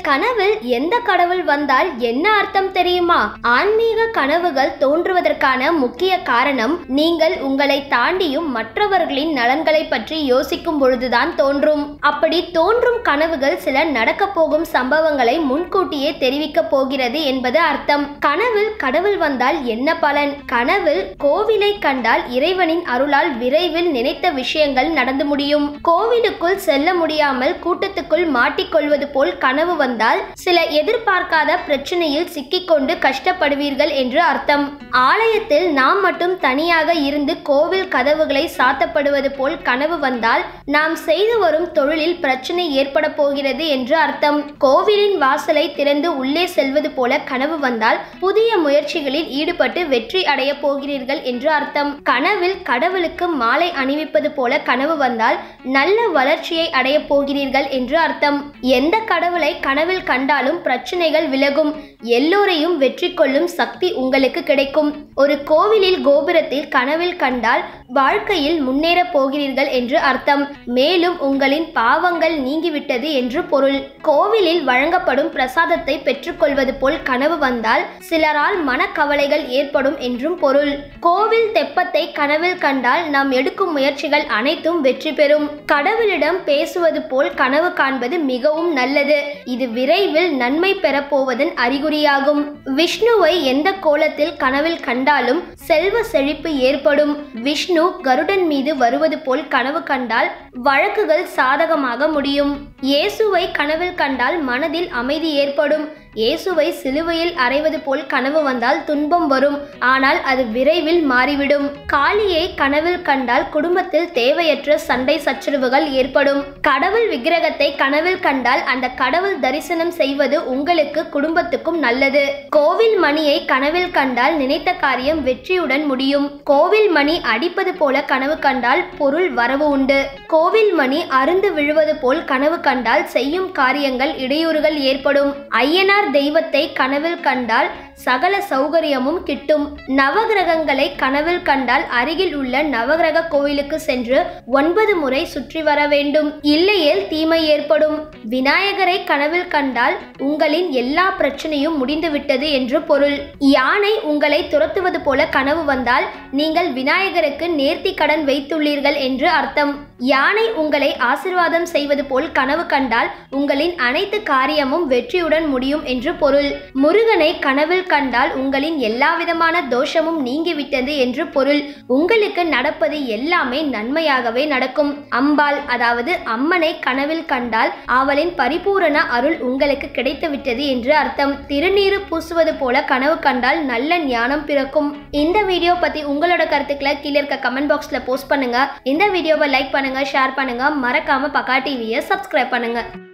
கனவில் எந்த கடவுள் வந்தால் என்ன அர்த்தம் தெரியுமா ஆன்மீக கனவுகள் தோன்றுவதற்கான முக்கிய காரணம் நீங்கள் உங்களை தாண்டியும் மற்றவர்களின் நலன்களை பற்றி யோசிக்கும் பொழுதுதான் தோன்றும் அப்படி தோன்றும் கனவுகள் சில நடக்கப் போகும் சம்பவங்களை முன்கூட்டியே தெரிவிக்க போகிறது என்பது அர்த்தம் கனவில் கடவுள் வந்தால் என்ன பலன் கனவில் கோவிலை கண்டால் இறைவனின் அருளால் விரைவில் நினைத்த விஷயங்கள் நடந்து முடியும் கோவிலுக்குள் செல்ல முடியாமல் கூட்டத்துக்குள் மாட்டிக்கொள்வது போல் கனவு வந்தால் சில எதிர்பார்க்காத பிரச்சனையில் சிக்கிக்கொண்டு கஷ்டப்படுவீர்கள் என்று அர்த்தம் ஆலயத்தில் நாம் மட்டும் தனியாக இருந்து கோவில் கதவுகளை சாத்தப்படுவது போல் கனவு வந்தால் நாம் செய்து வரும் தொழிலில் பிரச்சனை ஏற்பட போகிறது என்று அர்த்தம் கோவிலின் வாசலை திறந்து உள்ளே செல்வது போல கனவு வந்தால் புதிய முயற்சிகளில் ஈடுபட்டு வெற்றி அடைய போகிறீர்கள் என்று அர்த்தம் கனவில் கடவுளுக்கு மாலை அணிவிப்பது போல கனவு வந்தால் நல்ல வளர்ச்சியை அடைய போகிறீர்கள் என்று அர்த்தம் எந்த கடவுளை கனவில் கண்டாலும் பிரச்சனைகள் விலகும் எல்லோரையும் வெற்றி கொள்ளும் சக்தி உங்களுக்கு கிடைக்கும் ஒரு கோவிலில் கோபுரத்தில் கனவில் கண்டால் வாழ்க்கையில் முன்னேற போகிறீர்கள் என்று அர்த்தம் மேலும் உங்களின் பாவங்கள் நீங்கிவிட்டது என்று பொருள் கோவிலில் வழங்கப்படும் பிரசாதத்தை பெற்றுக்கொள்வது போல் கனவு வந்தால் சிலரால் மனக்கவலைகள் ஏற்படும் என்றும் பொருள் கோவில் தெப்பத்தை கனவில் கண்டால் நாம் எடுக்கும் முயற்சிகள் அனைத்தும் வெற்றி பெறும் கடவுளிடம் பேசுவது போல் கனவு காண்பது மிகவும் நல்லது இது விரைவில் நன்மை பெறப்போவதன் அறிகுறியாகும் விஷ்ணுவை எந்த கோலத்தில் கனவில் கண்டாலும் செல்வ செழிப்பு ஏற்படும் விஷ்ணு கருடன் மீது வருவது போல் கனவு கண்டால் வழக்குகள் சாதகமாக முடியும் இயேசுவை கனவில் கண்டால் மனதில் அமைதி ஏற்படும் இயேசுவை சிலுவையில் அறைவது போல் கனவு வந்தால் துன்பம் வரும் ஆனால் அது விரைவில் மாறிவிடும் காளியை கனவில் கண்டால் குடும்பத்தில் தேவையற்ற சண்டை சச்சரவுகள் ஏற்படும் கடவுள் விக்கிரகத்தை கனவில் கண்டால் அந்த கடவுள் தரிசனம் செய்வது உங்களுக்கு குடும்பத்துக்கும் நல்லது கோவில் மணியை கனவில் கண்டால் நினைத்த காரியம் வெற்றியுடன் முடியும் கோவில் மணி அடிப்பது போல கனவு கண்டால் பொருள் வரவு உண்டு கோவில் மணி அருந்து விழுவது போல் கனவு கண்டால் செய்யும் காரியங்கள் இடையூறுகள் ஏற்படும் ஐயனார் தெய்வத்தை கனவில் கண்டால் சகல சௌகரியமும் கிட்டும் நவகிரகங்களை கனவில் கண்டால் அருகில் உள்ள நவகிரக கோவிலுக்கு சென்று ஒன்பது முறை சுற்றி வர வேண்டும் இல்லையேல் தீமை ஏற்படும் விநாயகரை கனவில் கண்டால் உங்களின் எல்லா பிரச்சனையும் முடிந்துவிட்டது என்று பொருள் யானை உங்களை துரத்துவது போல கனவு வந்தால் நீங்கள் விநாயகருக்கு நேர்த்தி கடன் வைத்துள்ளீர்கள் என்று அர்த்தம் யானை உங்களை ஆசிர்வாதம் செய்வது போல் கனவு கண்டால் உங்களின் அனைத்து காரியமும் வெற்றியுடன் முடியும் என்று பொருள் முருகனை கனவில் கண்டால் உங்களின் எல்லாவிதமான தோஷமும் நீங்கிவிட்டது என்று பொருள் உங்களுக்கு நடப்பது எல்லாமே நன்மையாகவே நடக்கும் அம்பாள் அதாவது அம்மனை கனவில் கண்டால் அவளின் பரிபூரண அருள் உங்களுக்கு கிடைத்துவிட்டது என்று அர்த்தம் திருநீறு பூசுவது போல கனவு கண்டால் நல்ல ஞானம் பிறக்கும் இந்த வீடியோ பத்தி உங்களோட கருத்துக்களை கீழே இருக்க கமெண்ட் பாக்ஸ்ல போஸ்ட் பண்ணுங்க இந்த வீடியோவை லைக் பண்ணுங்க ஷேர் பண்ணுங்க மறக்காம பக்கா டிவியை சப்ஸ்கிரைப் பண்ணுங்க